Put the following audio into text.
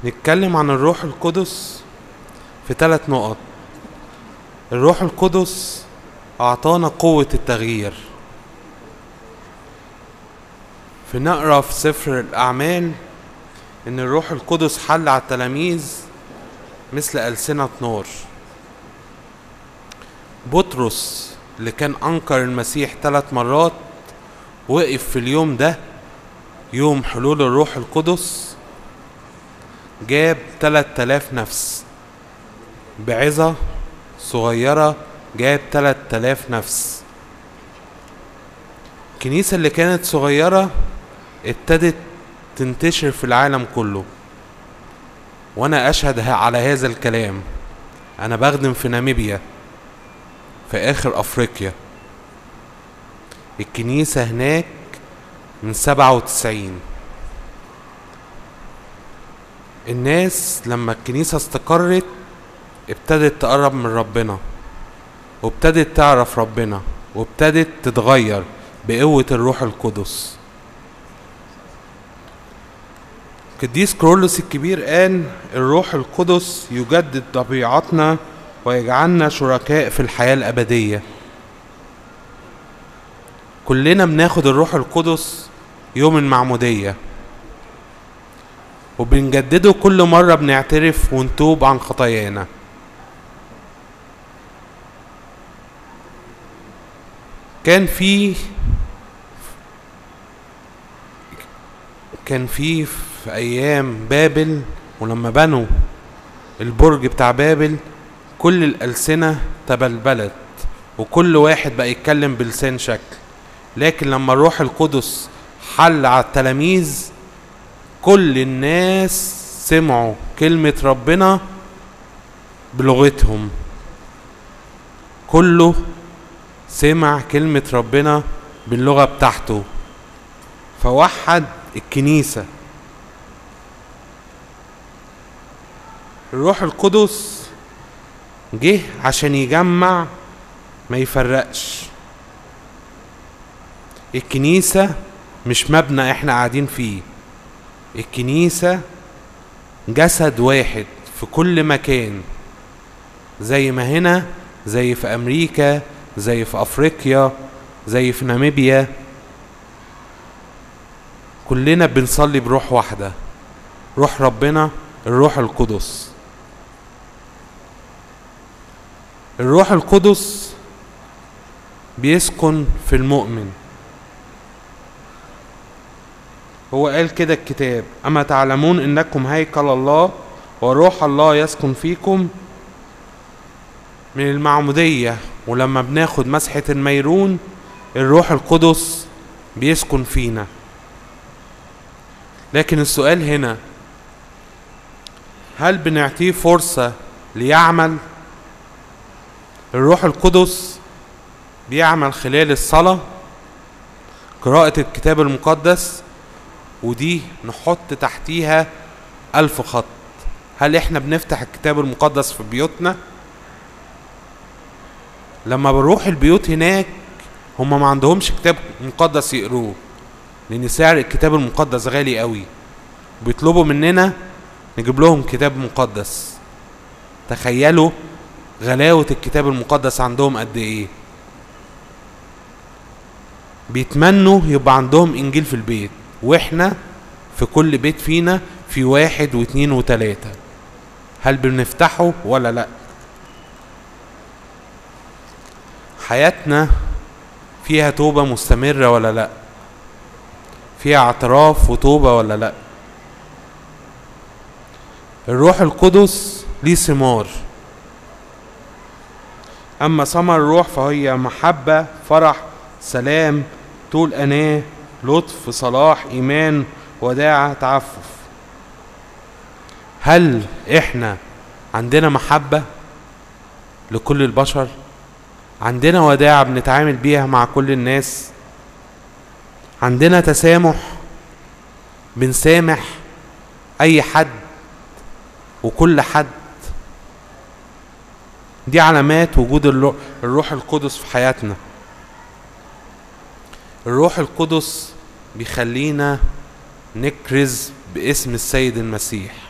نتكلم عن الروح القدس في ثلاث نقط الروح القدس أعطانا قوة التغيير في نقرا في سفر الأعمال إن الروح القدس حل على التلاميذ مثل ألسنة نار بطرس اللي كان أنكر المسيح ثلاث مرات وقف في اليوم ده يوم حلول الروح القدس جاب تلات تلاف نفس بعظة صغيرة جاب تلات تلاف نفس الكنيسة اللي كانت صغيرة ابتدت تنتشر في العالم كله وانا اشهد على هذا الكلام انا بخدم في ناميبيا في اخر افريقيا الكنيسة هناك من سبعة وتسعين الناس لما الكنيسة استقرت ابتدت تقرب من ربنا وابتدت تعرف ربنا وابتدت تتغير بقوة الروح القدس قديس كرولوس الكبير قال الروح القدس يجدد طبيعتنا ويجعلنا شركاء في الحياة الأبدية كلنا بناخد الروح القدس يوم المعمودية وبنجدده كل مرة بنعترف ونتوب عن خطايانا كان في كان في في ايام بابل ولما بنوا البرج بتاع بابل كل الالسنه تبلبلت وكل واحد بقى يتكلم بلسان شكل لكن لما الروح القدس حل على التلاميذ كل الناس سمعوا كلمة ربنا بلغتهم كله سمع كلمة ربنا باللغة بتاعته فوحد الكنيسة الروح القدس جه عشان يجمع ما يفرقش الكنيسة مش مبنى احنا قاعدين فيه الكنيسة جسد واحد في كل مكان زي ما هنا زي في أمريكا زي في أفريقيا زي في ناميبيا كلنا بنصلي بروح واحدة روح ربنا الروح القدس الروح القدس بيسكن في المؤمن هو قال كده الكتاب أما تعلمون إنكم هيكل الله وروح الله يسكن فيكم من المعمودية ولما بناخد مسحة الميرون الروح القدس بيسكن فينا لكن السؤال هنا هل بنعطيه فرصة ليعمل الروح القدس بيعمل خلال الصلاة قراءة الكتاب المقدس ودي نحط تحتيها ألف خط هل احنا بنفتح الكتاب المقدس في بيوتنا لما بنروح البيوت هناك هما ما عندهمش كتاب مقدس يقروه لان سعر الكتاب المقدس غالي قوي بيطلبوا مننا نجيب لهم كتاب مقدس تخيلوا غلاوة الكتاب المقدس عندهم قد ايه بيتمنوا يبقى عندهم انجيل في البيت واحنا في كل بيت فينا في واحد واثنين وثلاثة هل بنفتحه ولا لا حياتنا فيها توبة مستمرة ولا لا فيها اعتراف وتوبة ولا لا الروح القدس ليه ثمار أما ثمر الروح فهي محبة فرح سلام طول أناه لطف صلاح إيمان وداعة تعفف هل إحنا عندنا محبة لكل البشر عندنا وداعة بنتعامل بيها مع كل الناس عندنا تسامح بنسامح أي حد وكل حد دي علامات وجود الروح القدس في حياتنا الروح القدس بيخلينا نكرز باسم السيد المسيح